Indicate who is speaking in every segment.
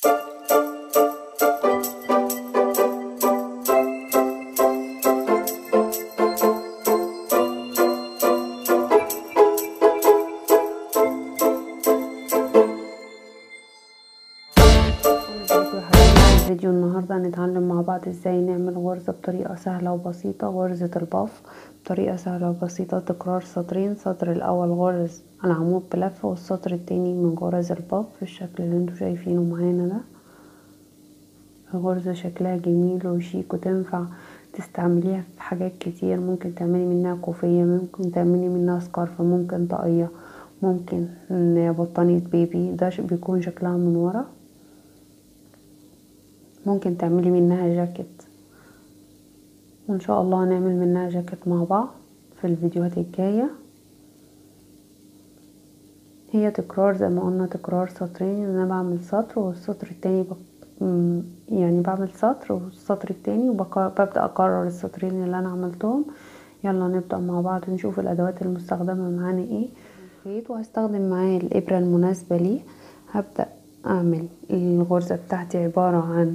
Speaker 1: فيديو النهاردة هنتعلم مع بعض ازاي نعمل غرزة بطريقة سهلة وبسيطة غرزة الباف بطريقة سهلة وبسيطة تكرار سطرين السطر الاول غرز العمود بلفة والسطر التاني من غرز الباف بالشكل اللي انتوا شايفينه معانا ده الغرزة شكلها جميل وشيك وتنفع تستعمليها في حاجات كتير ممكن تعملي منها كوفية ممكن تعملي منها سكارف ممكن طاقية ممكن بطانية بيبي ده بيكون شكلها من ورا ممكن تعملي منها جاكيت وان شاء الله هنعمل منها جاكيت مع بعض في الفيديوهات الجاية هي تكرار زي ما قلنا تكرار سطرين انا بعمل سطر والسطر التاني بك... يعني بعمل سطر والسطر التاني وببدأ اكرر السطرين اللي انا عملتهم يلا نبدأ مع بعض نشوف الادوات المستخدمة معانا ايه الخيط وهستخدم معايا الابرة المناسبة ليه هبدأ اعمل الغرزة بتاعتي عبارة عن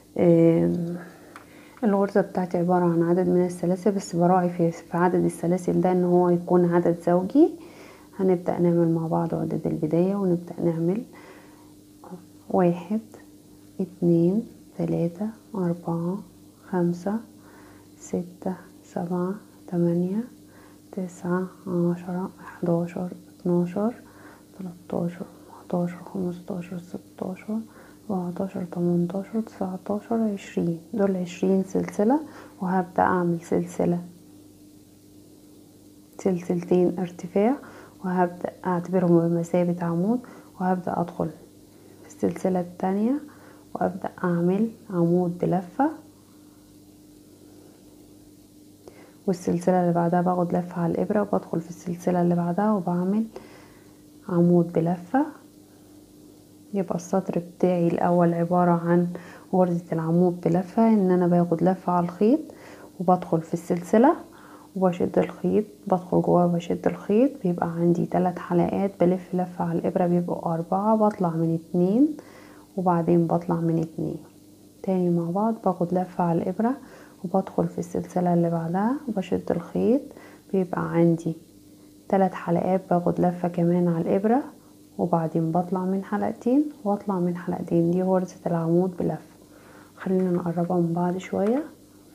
Speaker 1: الغرزة بتاعتي عبارة عن عدد من السلاسل بس براعي في, في عدد السلاسل ده ان هو يكون عدد زوجي هنبدأ نعمل مع بعض عدد البداية ونبدأ نعمل واحد اتنين تلاتة اربعة خمسة ستة سبعة تمانية تسعة عشرة حداشر اتناشر تلاتاشر اربعتاشر خمستاشر ستاشر سبعتاشر تمنتاشر تسعتاشر عشرين دول عشرين سلسلة وهبدأ أعمل سلسلة سلسلتين ارتفاع وهبدأ أعتبرهم بمثابة عمود وهبدأ أدخل في السلسلة التانية وأبدأ أعمل عمود بلفة والسلسلة اللي بعدها باخد لفة على الإبرة وبدخل في السلسلة اللي بعدها وبعمل عمود بلفة يبقى السطر بتاعي الاول عبارة عن غرزة العمود بلفة ان انا باخد لفة على الخيط وبدخل في السلسلة وبشد الخيط بدخل جواه وبشد الخيط بيبقى عندي ثلاث حلقات بلف لفة على الابرة بيبقوا اربعة بطلع من اتنين وبعدين بطلع من اتنين تاني مع بعض باخد لفة على الابرة وبدخل في السلسلة اللي بعدها وبشد الخيط بيبقى عندي ثلاث حلقات باخد لفة كمان على الابرة وبعدين بطلع من حلقتين واطلع من حلقتين دي غرزة العمود بلف خلينا نقربها من بعض شوية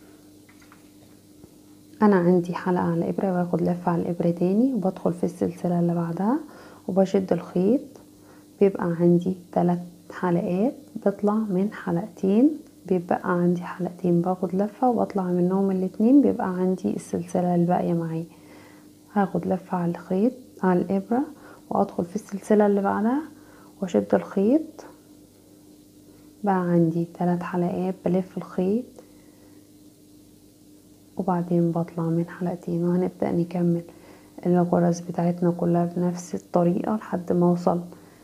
Speaker 1: انا عندي حلقة على الابرة باخد لفة على الابرة تاني وبدخل في السلسلة اللي بعدها وبشد الخيط بيبقى عندي ثلاث حلقات بطلع من حلقتين بيبقى عندي حلقتين باخد لفة وبطلع منهم الاتنين بيبقى عندي السلسلة الباقية معايا هاخد لفة على الخيط على الابرة وادخل في السلسلة اللي بعدها واشد الخيط بقى عندي ثلاث حلقات بلف الخيط وبعدين بطلع من حلقتين وهنبدأ نكمل الغرز بتاعتنا كلها بنفس الطريقة لحد ما اوصل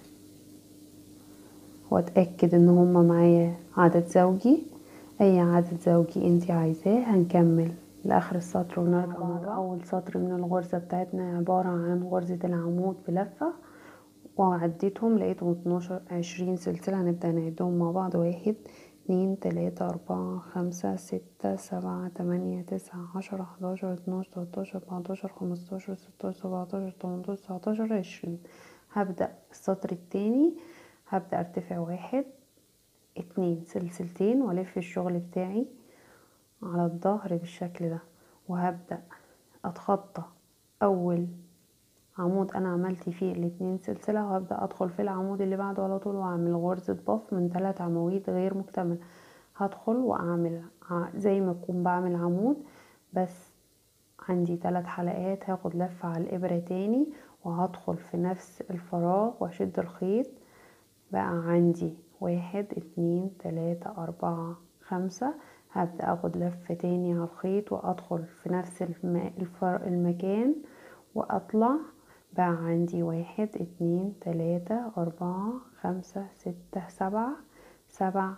Speaker 1: واتأكد ان هما معايا عدد زوجي اي عدد زوجي انتي عايزاه هنكمل لاخر السطر ونرجع مع بعض اول سطر من الغرزة بتاعتنا عبارة عن غرزة العمود بلفة وعديتهم لقيتهم اتناشر عشرين سلسلة هنبدأ نعدهم مع بعض واحد اتنين تلاتة اربعة خمسة ستة سبعة تمانية تسعة عشرة حداشر اتناشر تلاتاشر اربعتاشر خمستاشر ستاشر سبعتاشر تمنتاشر تسعتاشر عشرين هبدأ السطر التاني هبدأ ارتفع واحد اتنين سلسلتين والف الشغل بتاعي على الظهر بالشكل ده وهبدأ اتخطى اول عمود انا عملت فيه الاتنين سلسلة وهبدأ ادخل في العمود اللي بعده على طول واعمل غرزة باف من ثلاث عواميد غير مكتملة هدخل واعمل زي ما اكون بعمل عمود بس عندي ثلاث حلقات هاخد لفة على الابرة تاني وهدخل في نفس الفراغ واشد الخيط بقى عندي واحد اتنين تلاتة اربعة خمسة هبدأ اخد لفة تاني على الخيط وادخل في نفس الم... الفر... المكان واطلع بقى عندي واحد اتنين تلاتة اربعة خمسة ستة سبعة سبع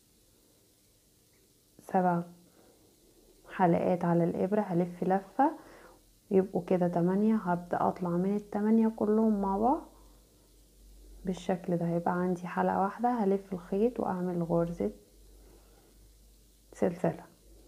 Speaker 1: سبع حلقات على الابرة هلف لفة يبقوا كده تمانية هبدأ اطلع من التمانية كلهم مع بعض بالشكل ده هيبقى عندي حلقة واحدة هلف الخيط واعمل غرزة سلسلة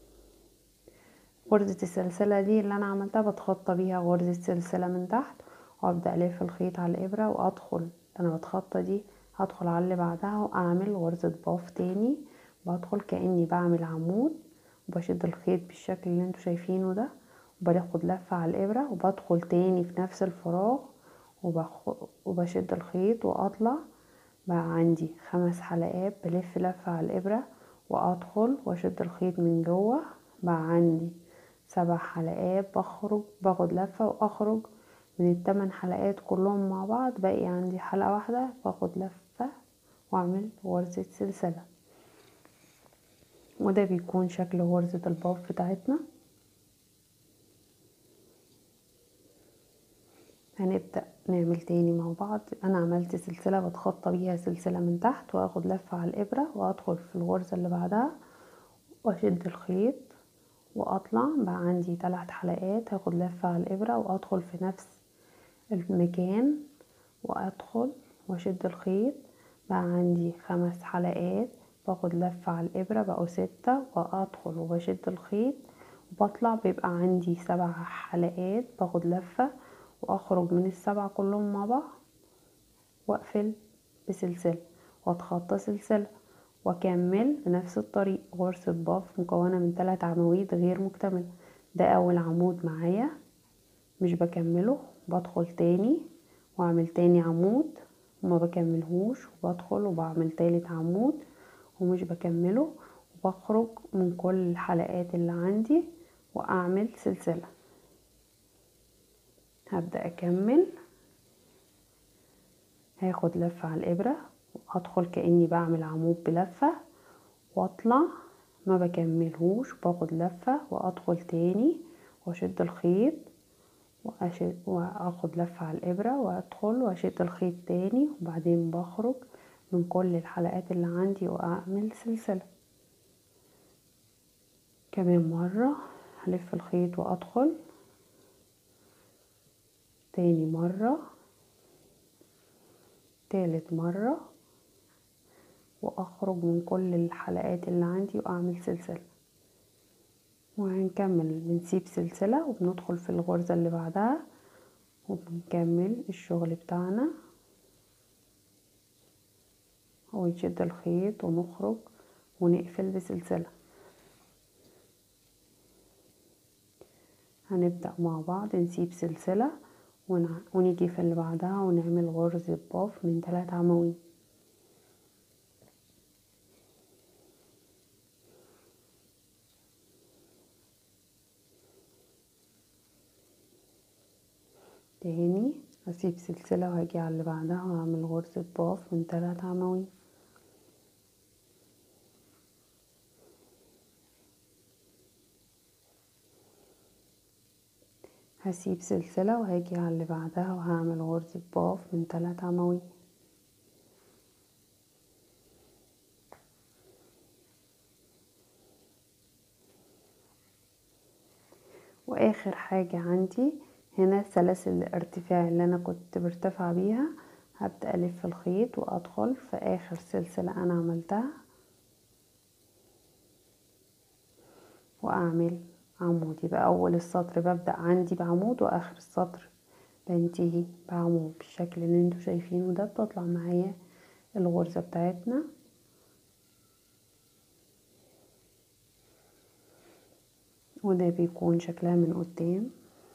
Speaker 1: غرزة السلسلة دي اللي انا عملتها بتخطى بيها غرزة سلسلة من تحت وابدأ الف الخيط على الابرة وادخل انا بتخطى دي هدخل على اللي بعدها واعمل غرزة باف تاني بدخل كأني بعمل عمود وبشد الخيط بالشكل اللي انتوا شايفينه ده وباخد لفة على الابرة وبدخل تاني في نفس الفراغ وبشد الخيط واطلع بقى عندي خمس حلقات بلف لفة على الابرة وادخل واشد الخيط من جوه بقى عندي سبع حلقات بخرج باخد لفة واخرج من التمن حلقات كلهم مع بعض باقي عندي حلقة واحدة باخد لفة واعمل غرزة سلسلة وده بيكون شكل غرزة الباف بتاعتنا هنبدأ نعمل تاني مع بعض انا عملت سلسلة بتخطى بيها سلسلة من تحت واخد لفة على الابرة وادخل في الغرزة اللي بعدها واشد الخيط واطلع بقى عندي ثلاث حلقات هاخد لفة على الابرة وادخل في نفس المكان وادخل واشد الخيط بقى عندي خمس حلقات باخد لفة على الابرة بقوا ستة وادخل وبشد الخيط وبطلع بيبقى عندي سبع حلقات باخد لفة واخرج من السبعة كلهم مع بعض واقفل بسلسلة واتخطى سلسلة واكمل بنفس الطريق غرزة باف مكونة من ثلاث عواميد غير مكتملة ده اول عمود معايا مش بكمله بدخل تاني واعمل تاني عمود وما بكملهوش وبدخل وبعمل تالت عمود ومش بكمله وبخرج من كل الحلقات اللي عندي واعمل سلسلة هبدأ اكمل هاخد لفة على الابرة وادخل كأني بعمل عمود بلفة واطلع ما بكملهوش باخد لفة وادخل تاني واشد الخيط وأشد واخد لفة على الابرة وادخل واشد الخيط تاني وبعدين بخرج من كل الحلقات اللي عندي واعمل سلسلة كمان مرة هلف الخيط وادخل تاني مرة تالت مرة واخرج من كل الحلقات اللي عندي واعمل سلسلة وهنكمل بنسيب سلسلة وبندخل في الغرزة اللي بعدها وبنكمل الشغل بتاعنا ونشد الخيط ونخرج ونقفل بسلسلة هنبدأ مع بعض نسيب سلسلة ونيجي في اللي بعدها ونعمل غرزة باف من ثلاث عواميد تاني هسيب سلسلة وهاجي على اللي بعدها وهعمل غرزة باف من ثلاث عواميد هسيب سلسلة وهاجي على اللي بعدها وهعمل غرزة باف من ثلاث عواميد واخر حاجة عندي هنا سلاسل الارتفاع اللي انا كنت برتفع بيها هبدأ الف الخيط وادخل في اخر سلسلة انا عملتها واعمل عمود يبقى اول السطر ببدأ عندي بعمود واخر السطر بنتهي بعمود بالشكل اللي انتوا شايفينه ده بتطلع معايا الغرزة بتاعتنا وده بيكون شكلها من قدام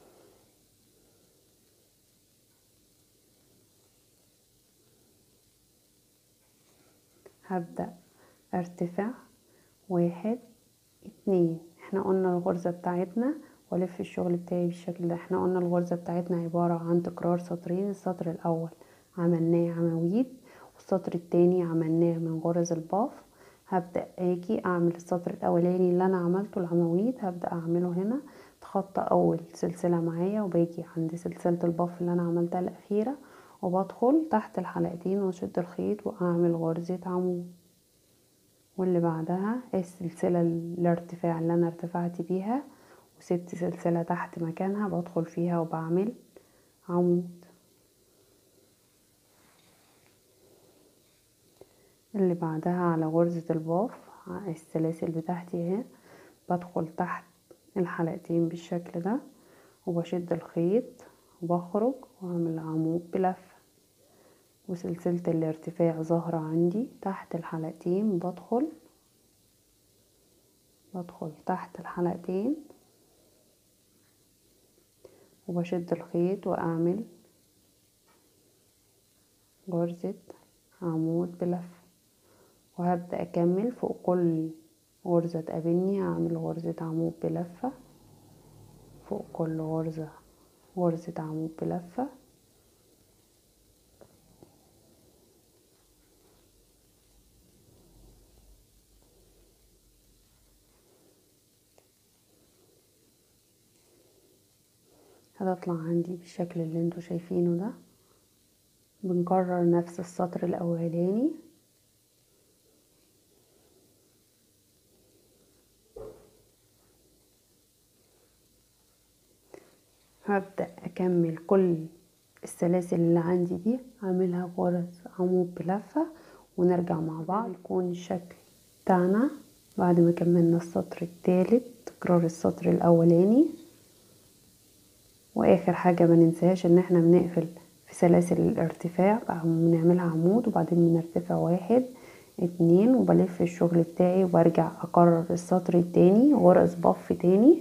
Speaker 1: هبدأ ارتفع واحد اتنين احنا قلنا الغرزة بتاعتنا والف الشغل بتاعي بالشكل ده احنا قلنا الغرزة بتاعتنا عبارة عن تكرار سطرين السطر الاول عملناه عواميد والسطر التاني عملناه من غرز الباف هبدأ اجي اعمل السطر الاولاني اللي انا عملته العواميد هبدأ اعمله هنا اتخطى اول سلسلة معايا وباجي عند سلسلة الباف اللي انا عملتها الاخيرة وبدخل تحت الحلقتين واشد الخيط واعمل غرزة عمود واللي بعدها السلسلة الارتفاع اللي انا ارتفعت بيها وسبت سلسلة تحت مكانها بدخل فيها وبعمل عمود اللي بعدها على غرزة الباف السلاسل بتاعتي اهي بدخل تحت الحلقتين بالشكل ده وبشد الخيط وبخرج واعمل عمود بلف وسلسلة الارتفاع ظاهرة عندي تحت الحلقتين بدخل بدخل تحت الحلقتين وبشد الخيط واعمل غرزة عمود بلف وهبدأ اكمل فوق كل غرزة تقابلني هعمل غرزة عمود بلفة فوق كل غرزة غرزة عمود بلفة هتطلع عندي بالشكل اللي انتوا شايفينه ده بنكرر نفس السطر الاولاني هبدأ اكمل كل السلاسل اللي عندي دي اعملها غرز عمود بلفة ونرجع مع بعض يكون الشكل بتاعنا بعد ما كملنا السطر الثالث تكرار السطر الاولاني واخر حاجة ما ننساهاش ان احنا بنقفل في سلاسل الارتفاع بنعملها عمود وبعدين بنرتفع واحد اتنين وبلف الشغل بتاعي وبرجع اكرر السطر التاني غرز بف تاني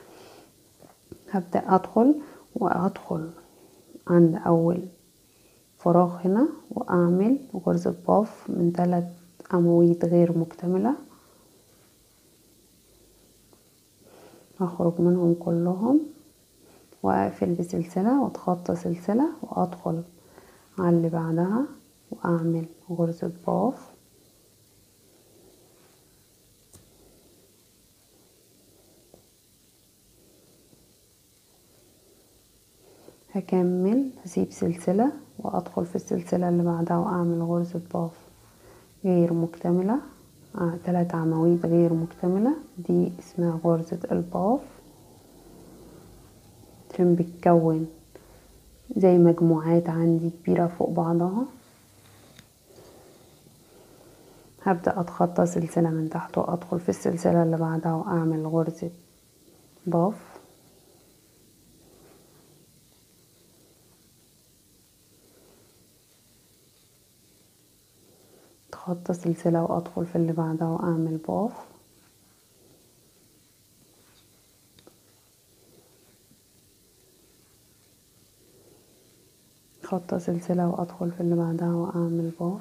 Speaker 1: هبدأ ادخل وادخل عند اول فراغ هنا واعمل غرزة باف من ثلاث عواميد غير مكتملة هخرج منهم كلهم واقفل بسلسلة واتخطى سلسلة وادخل على اللي بعدها واعمل غرزة باف هكمل هسيب سلسلة وادخل في السلسلة اللي بعدها واعمل غرزة باف غير مكتملة آه تلات عواميد غير مكتملة دي اسمها غرزة الباف عشان بتكون زي مجموعات عندي كبيرة فوق بعضها هبدأ اتخطى سلسلة من تحت وادخل في السلسلة اللي بعدها واعمل غرزة باف اتخطى سلسلة وادخل في اللي بعدها واعمل باف اتخطى سلسلة وادخل في اللي بعدها واعمل باف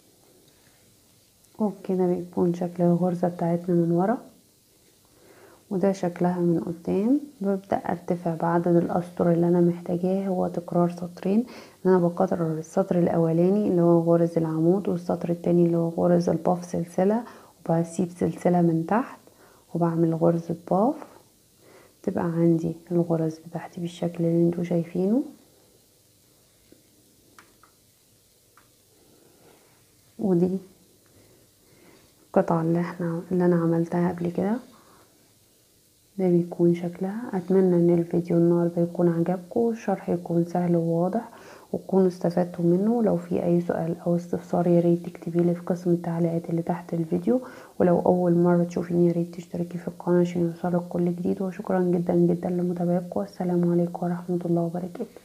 Speaker 1: وبكده بيكون شكل الغرزة بتاعتنا من ورا وده شكلها من قدام ببدأ ارتفع بعدد الاسطر اللي انا محتاجاه هو تكرار سطرين انا بكرر السطر الاولاني اللي هو غرز العمود والسطر التاني اللي هو غرز الباف سلسلة وبسيب سلسلة من تحت وبعمل غرزة باف تبقى عندي الغرز بتاعتي بالشكل اللي انتوا شايفينه ودي القطعة اللي احنا اللي انا عملتها قبل كده ده بيكون شكلها اتمنى ان الفيديو النهارده يكون عجبكم والشرح يكون سهل وواضح وتكونوا استفدتوا منه لو في اي سؤال او استفسار يا ريت تكتبي لي في قسم التعليقات اللي تحت الفيديو ولو اول مره تشوفيني يا ريت تشتركي في القناه عشان يوصلك كل جديد وشكرا جدا جدا لمتابعتكم والسلام عليكم ورحمه الله وبركاته